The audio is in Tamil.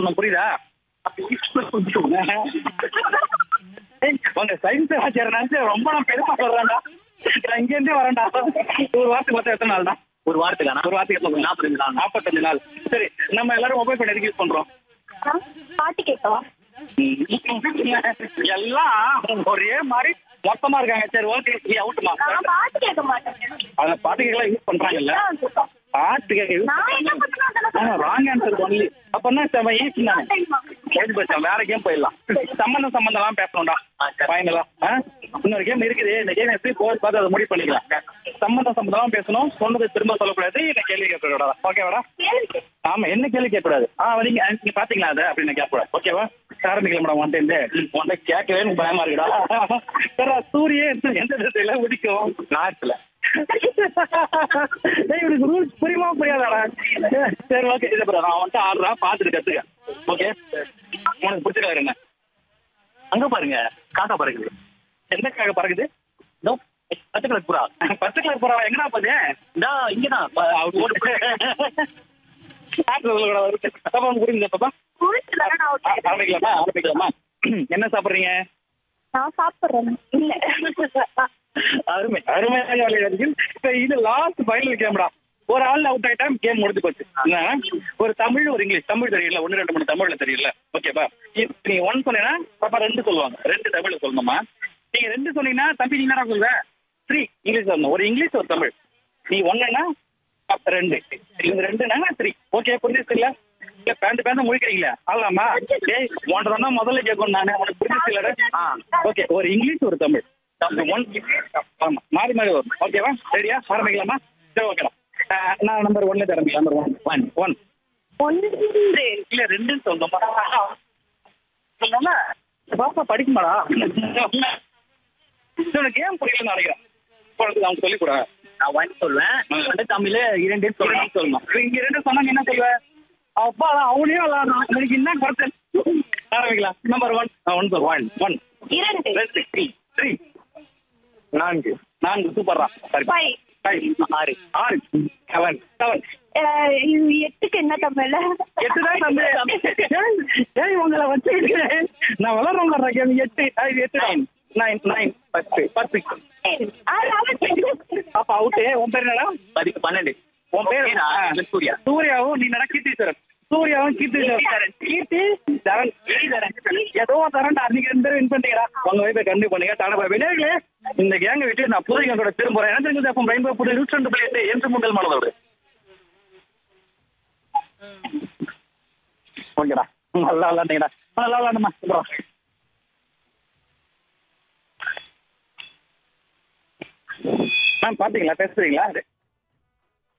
சொல்லணும் புரியுதா ஏய், உங்க சயின்ஸ் ஆச்சார நினைச்சு ரொம்ப நான் பெருசா சொல்றேன்டா நான் இங்க இருந்தே வரேன்டா ஒரு வாரத்துக்கு மொத்தம் எத்தனை நாள் தான் ஒரு வாரத்துக்கான ஒரு வாரத்துக்கு எத்தனை நாற்பத்தஞ்சு நாள் நாற்பத்தஞ்சு நாள் சரி நம்ம எல்லாரும் மொபைல் ஃபோன் எதுக்கு யூஸ் பண்றோம் பாட்டு கேட்கவா எல்லாம் ஒரே மாதிரி மொத்தமா இருக்காங்க சரி ஓகே நீ அவுட்டுமா நான் பாட்டு கேட்க மாட்டேன் அத பாட்டு கேட்கலாம் யூஸ் பண்றாங்கல்ல பாட்டு கேட்க யூஸ் நான் என்ன பண்ணுறேன் ராங் ஆன்சர் ஒன்லி அப்பன்னா செம ஈஸி தானே கேட்டு போச்சா வேற கேம் போயிடலாம் சம்பந்தம் சம்பந்தம்லாம் பேசணும்டா ஃபைனலா இன்னொரு கேம் இருக்குது இந்த கேம் எப்படி போய் பார்த்து அதை முடிவு பண்ணிக்கலாம் சம்பந்தம் சம்பந்தமா பேசணும் சொன்னது திரும்ப சொல்லக்கூடாது இந்த கேள்வி கேட்கக்கூடாது ஓகேவாடா ஆமா என்ன கேள்வி கேட்கக்கூடாது ஆ நீங்க நீங்க பாத்தீங்களா அதை அப்படின்னு கேட்கக்கூடாது ஓகேவா ஆரம்பிக்கலாம் மேடம் ஒன் டைம் ஒன் கேட்கவே எனக்கு பயமா இருக்குடா சார் சூரியன் எந்த திசையில உதிக்கும் நாட்டுல டேய், இவனுக்கு ரூல்ஸ் புரியுமா புரியாதாடா சரி ஓகே இதை பாரு, நான் வந்துட்டு ஆடுறா பார்த்துட்டு கத்துக்க ஓகே உனக்கு பிடிச்சிருக்காரு என்ன அங்க பாருங்க காக்கா பறக்குது எந்த காக பறக்குது இதோ, பச்சை கலர் புறா பச்சை கலர் புறாவா எங்கடா போகுது இந்தா இங்கதான் ப- அவர் ஓடு ஆட்டு சொல்லக்கூடாது இருக்கு. பாப்பா உனக்கு புரியுதா பாப்பா ஆ, ஆரம்பிக்கலாமா ஆரம்பிக்கலாமா என்ன சாப்பிடுறீங்க நான் சாப்பிடுறேன் இல்ல அருமை அருமையாக விளையாடுது இப்ப இது லாஸ்ட் ஃபைனல் கேம்டா ஒரு ஆள் அவுட் ஆயிட்டா கேம் முடிஞ்சு போச்சு என்ன? ஒரு தமிழ் ஒரு இங்கிலீஷ் தமிழ் தெரியல ஒன்னு ரெண்டு மூணு தமிழ்ல தெரியல ஓகேப்பா இப்ப நீங்க ஒன் சொன்னீங்கன்னா பாப்பா ரெண்டு சொல்லுவாங்க ரெண்டு தமிழ்ல சொல்லணுமா நீங்க ரெண்டு சொன்னீங்கன்னா தம்பி நீ என்னடா சொல்லுவ த்ரீ இங்கிலீஷ் சொல்லணும் ஒரு இங்கிலீஷ் ஒரு தமிழ் நீ ஒன்னுன்னா அப்ப ரெண்டு இது ரெண்டுனா த்ரீ ஓகே புரிஞ்சிச்சு இல்ல இல்ல பேண்ட் பேண்ட் முழிக்கிறீங்களா ஆகலாமா டேய் உன்கிட்ட தான் முதல்ல கேட்கணும் நானு உனக்கு புரிஞ்சிச்சு இல்லடா ஆ ஓகே ஒரு இங்கிலீஷ் ஒரு தமிழ் ஒன் ஆமா மாறி மாறி வரும் ஓகேவா சரியா ஆரம்பிக்கலாமா சரி ஓகேடா ஆஹ் நான் நம்பர் ஒன்ல ஆரம்பிக்கலாம் நம்பர் ஒன் ஒன் ஒன் ஒன்று இல்ல ரெண்டுன்னு சொல்லணுமா சொன்னோம்னா பாப்பா படிக்குமாடா உனக்கு கேம் புரியலன்னு நினைக்கிறேன் உனக்கு அவங்க சொல்லிக் கூட நான் ஒன் சொல்லுவேன் வந்து தமிழ் இரண்டு சொல்லணும் சொல்லணும் இங்க ரெண்டு சொன்னாங்க என்ன சொல்லுவ அப்பா அவனே விளாடுறான் எனக்கு என்ன குறைச்சல் ஆரம்பிக்கலாம் நம்பர் ஒன் ஒன் சொல் ஒன் ஒன் இரண்டு ரெண்டு த்ரீ த்ரீ நான்கு நான்கு சூப்பர்ரா சரி Five. ஃபைவ் ஆறு ஆறு செவன் செவன் அஹ், இது எட்டுக்கு என்ன தமிழ்ல எட்டுதான் தம்பி ஏய், ஏய் உங்களை வச்சுக்கிட்டு நான் வளர்றோம் வர்றேன் கேம் எட்டு ஆ, இது எட்டு நைன் நைன் நைன் பத்து பத்து சரி. ஆ, நான் அப்ப அவுட்டு உன் பேர் என்னடா பதி பன்னெண்டு உன் பேர் பேரா? ஆ. சூர்யா. சூர்யாவும் நீ நட கீர்த்தீஸ்வரன் சூர்யாவும் கீர்த்தீஸ்வரன் கீர்த்தி தரன் ஏதோ தரன் அன்னைக்கு ரெண்டு பேரும் வின் பண்ணிட்டீங்கடா உங்க வைப்பை கண்டு பண்ணுங்க தடவை விளையாடு இந்த கேங்க விட்டு நான் புது கேங்கோட திரும்புறேன் என்ன தெரிஞ்சது அப்போ ரெயின்போ புது நூற்றி ரெண்டு புள்ளி எட்டு என்று முதல் மனதோடு ஓகேடா நல்லா விளாண்டீங்கடா நல்லா விளாண்டுமா அப்புறம் மேம் பாத்தீங்களா பேசுறீங்களா